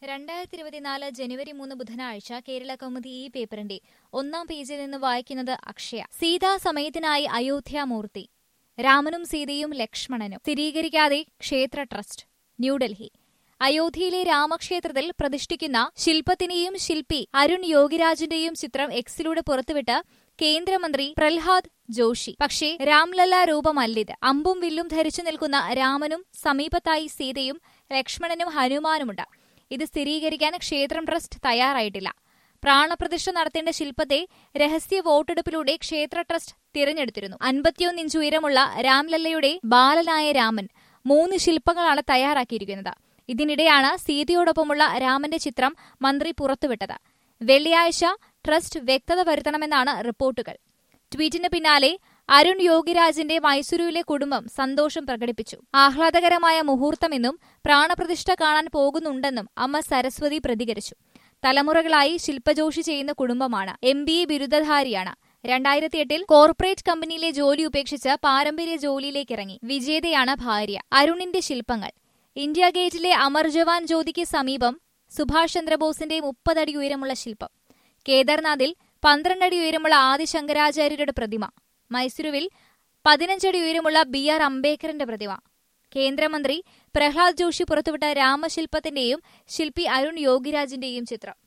രണ്ടായിരത്തി ഇരുപത്തിനാല് ജനുവരി മൂന്ന് ബുധനാഴ്ച കേരള കൗമുദി ഈ പേപ്പറിന്റെ ഒന്നാം പേജിൽ നിന്ന് വായിക്കുന്നത് അക്ഷയ സീതാ സമയത്തിനായി അയോധ്യാമൂർത്തി രാമനും സീതയും ലക്ഷ്മണനും സ്ഥിരീകരിക്കാതെ ക്ഷേത്ര ട്രസ്റ്റ് ന്യൂഡൽഹി അയോധ്യയിലെ രാമക്ഷേത്രത്തിൽ പ്രതിഷ്ഠിക്കുന്ന ശില്പത്തിന്റെയും ശില്പി അരുൺ യോഗിരാജിന്റെയും ചിത്രം എക്സിലൂടെ പുറത്തുവിട്ട് കേന്ദ്രമന്ത്രി പ്രഹ്ലാദ് ജോഷി പക്ഷേ രാംലല്ല രൂപമല്ലിത് അമ്പും വില്ലും ധരിച്ചു നിൽക്കുന്ന രാമനും സമീപത്തായി സീതയും ലക്ഷ്മണനും ഹനുമാനുമുണ്ട് ഇത് സ്ഥിരീകരിക്കാൻ ക്ഷേത്രം ട്രസ്റ്റ് തയ്യാറായിട്ടില്ല പ്രാണപ്രതിഷ്ഠ നടത്തേണ്ട ശില്പത്തെ രഹസ്യ വോട്ടെടുപ്പിലൂടെ ക്ഷേത്ര ട്രസ്റ്റ് തിരഞ്ഞെടുത്തിരുന്നു അൻപത്തിയൊന്ന് ഇഞ്ച് ഉയരമുള്ള രാംലല്ലയുടെ ബാലനായ രാമൻ മൂന്ന് ശില്പങ്ങളാണ് തയ്യാറാക്കിയിരിക്കുന്നത് ഇതിനിടെയാണ് സീതയോടൊപ്പമുള്ള രാമന്റെ ചിത്രം മന്ത്രി പുറത്തുവിട്ടത് വെള്ളിയാഴ്ച ട്രസ്റ്റ് വ്യക്തത വരുത്തണമെന്നാണ് റിപ്പോർട്ടുകൾ ട്വീറ്റിന് പിന്നാലെ അരുൺ യോഗിരാജിന്റെ മൈസൂരുവിലെ കുടുംബം സന്തോഷം പ്രകടിപ്പിച്ചു ആഹ്ലാദകരമായ മുഹൂർത്തമെന്നും പ്രാണപ്രതിഷ്ഠ കാണാൻ പോകുന്നുണ്ടെന്നും അമ്മ സരസ്വതി പ്രതികരിച്ചു തലമുറകളായി ശില്പജോഷി ചെയ്യുന്ന കുടുംബമാണ് എം ബി എ ബിരുദധാരിയാണ് രണ്ടായിരത്തി എട്ടിൽ കോർപ്പറേറ്റ് കമ്പനിയിലെ ജോലി ഉപേക്ഷിച്ച് പാരമ്പര്യ ജോലിയിലേക്ക് ഇറങ്ങി വിജേതയാണ് ഭാര്യ അരുണിന്റെ ശില്പങ്ങൾ ഇന്ത്യ ഗേറ്റിലെ അമർ ജവാൻ ജ്യോതിക്ക് സമീപം സുഭാഷ് ചന്ദ്രബോസിന്റെ മുപ്പതടി ഉയരമുള്ള ശില്പം കേദാർനാഥിൽ പന്ത്രണ്ടടി ഉയരമുള്ള ആദിശങ്കരാചാര്യരുടെ പ്രതിമ മൈസൂരുവിൽ പതിനഞ്ചടി ഉയരമുള്ള ബി ആർ അംബേദ്കറിന്റെ പ്രതിമ കേന്ദ്രമന്ത്രി പ്രഹ്ലാദ് ജോഷി പുറത്തുവിട്ട രാമശില്പത്തിന്റെയും ശില്പി അരുൺ യോഗിരാജിന്റെയും ചിത്രം